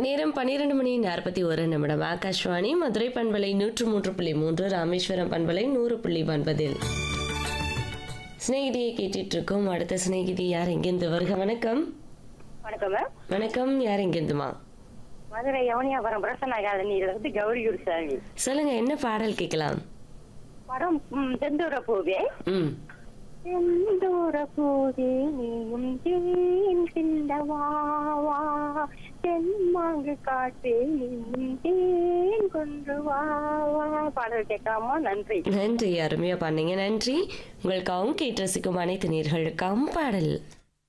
நேரம் பன்னிரண்டு மணி நாற்பத்தி ஒரு நிமிடம் ஆகாஷ்வாணி மதுரை பண்பலை நூற்று மூன்று புள்ளி மூன்று ராமேஸ்வரம் பண்பலை நூறு புள்ளி ஒன்பதில் சிநேகிதியை கேட்டுட்டு இருக்கோம் அடுத்த சிநேகிதி யார் எங்கேருந்து வருக வணக்கம் வணக்கம் மேம் வணக்கம் யார் எங்கேருந்துமா மதுரை யவனியாபுரம் பிரசன்ன காலனியில இருந்து கௌரி குருசாமி சொல்லுங்க என்ன பாடல் கேட்கலாம் படம் ம், செந்தூர பூவே ம் செந்தூர பூவே நீயும் தேன் சிந்தவா வா தென்மாங்கு காட்டு நீயும் தேன் கொன்று வா வா பாடல் கேட்காம நன்றி நன்றி அருமையா பண்ணீங்க நன்றி உங்களுக்காகவும் கேட்டு ரசிக்கும் அனைத்து நேர்களுக்காகவும் பாடல்